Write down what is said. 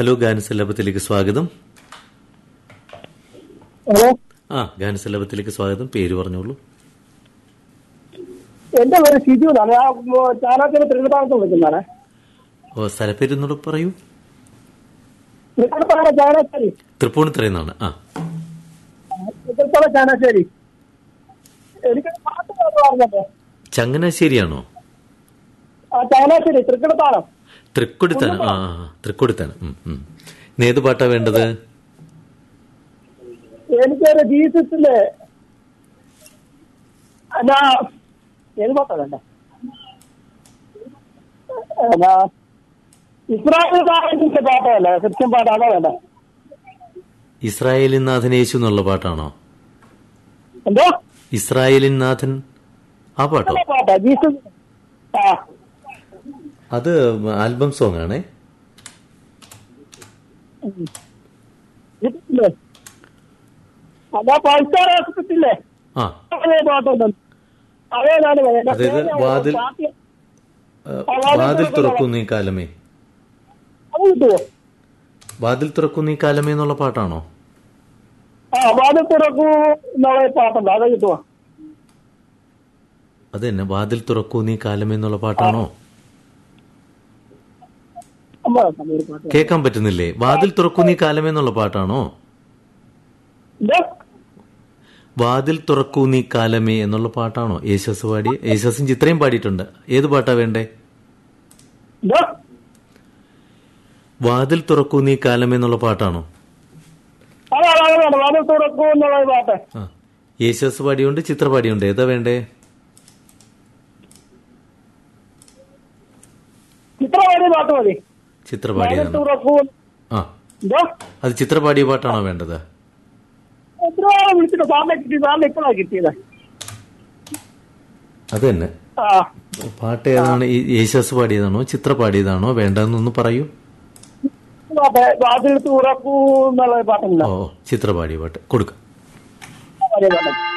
Hello ഗാനസല്ലാപത്തിലേക്ക് സ്വാഗതം hello ആ ഗാനസല്ലാപത്തിലേക്ക് സ്വാഗതം പേര് പറഞ്ഞോളൂ എന്റെ പേര് ഷിജു എന്നാണ് ഞാൻ ചാനാത്തിന് തൃക്കട്ടാളത്ത് വിളിക്കുന്നതാണ് ഓ സ്ഥലപ്പേരെന്നോട് പറയൂ തൃക്കട്ടാള ചാനാശ്ശേരി തൃപ്പൂണിത്തറയിൽ നിന്നാണ് ആ തൃക്കട്ടാള ചാനാശ്ശേരി എനിക്ക് പാട്ട് കേൾക്കാൻ പറഞ്ഞത് ചങ്ങനാശ്ശേരിയാണോ ആ ചാനാശ്ശേരി തൃക്കടത്താളം തൃക്കൊടിത്താനം ആ ആ, ആ, തൃക്കൊടിത്താനം ഉം, ഉം. ഇന്ന് ഏത് പാട്ടാ വേണ്ടത് എനിക്കൊരു ജീസസിലെ എന്നാ ഏത് പാട്ടാ വേണ്ട എന്നാ ഇസ്രായേൽ സാഹിത്യത്തിന്റെ പാട്ടല്ല ക്രിസ്ത്യൻ പാട്ടാണോ വേണ്ട ഇസ്രായേലിൻ നാഥൻ യേശു എന്നുള്ള പാട്ടാണോ എന്തോ ഇസ്രായേലിൻ നാഥൻ ആ പാട്ടോ നല്ല പാട്ടാ ജീസസ് ആ അത് ആൽബം സോങ് ആണേ ഇതില്ലേ അതാ ഫൈവ് ആസ്പത്രിയില്ലേ ആ അതേ പാട്ടുണ്ട് അതേതാണ് വേണ്ടത്. അതായത് വാതിൽ- പാർട്ടി- ഏ, വാതിൽ തുറക്കുന്നു ഈ കാലമേ അത് കിട്ടുമോ വാതിൽ തുറക്കുന്നു ഈ കാലമേ എന്നുള്ള പാട്ടാണോ ആ വാതിൽ തുറക്കൂ എന്നുള്ള പാട്ടുണ്ട് അത് കിട്ടുമോ അത് തന്നെ വാതിൽ തുറക്കൂ നീ കാലമേ എന്നുള്ള പാട്ടാണോ അമ്മ തന്ന ഒരു പാട്ട് കേൾക്കാൻ പറ്റുന്നില്ലേ വാതിൽ തുറക്കൂ നീ കാലമേ എന്നുള്ള പാട്ടാണോ എന്തോ വാതിൽ തുറക്കൂ നീ കാലമേ എന്നുള്ള പാട്ടാണോ യേശസ് പാടി യേശസും ചിത്രയും പാടിയിട്ടുണ്ട് ഏത് പാട്ടാ വേണ്ടേ എന്തോ വാതിൽ തുറക്കൂ നീ കാലമേ എന്നുള്ള പാട്ടാണോ അതാണ് അതാണ് വാതിൽ തുറക്കൂ എന്നുള്ള ഒരു പാട്ട് ആ യേശസ് പാടിയുണ്ട് ചിത്ര പാടിയുണ്ട് ഏതാ വേണ്ടേ ചിത്രപാടി പാട്ട് മതി ചിത്ര വാതിൽ പാടിയതാണ് തുറക്കൂ ആ എന്തോ അത് ചിത്ര പാടിയ പാട്ടാണോ വേണ്ടത് എത്ര ആളെ വിളിച്ചിട്ട് സാറിനെ കിട്ടി സാറിന് ഇപ്പോഴാണ് കിട്ടിയത് അത് തന്നെ ആ പാട്ട് ഏതാണ് ഈ യേശസ് പാടിയതാണോ ചിത്ര പാടിയതാണോ വേണ്ടതെന്നൊന്ന് പറയൂ പാട്ട് വാതിൽ തുറക്കൂ എന്നുള്ള ഒരു പാട്ടുണ്ടല്ലോ ഓ ചിത്ര പാടിയ പാട്ട് കൊടുക്കാം അതേ പാട്ട്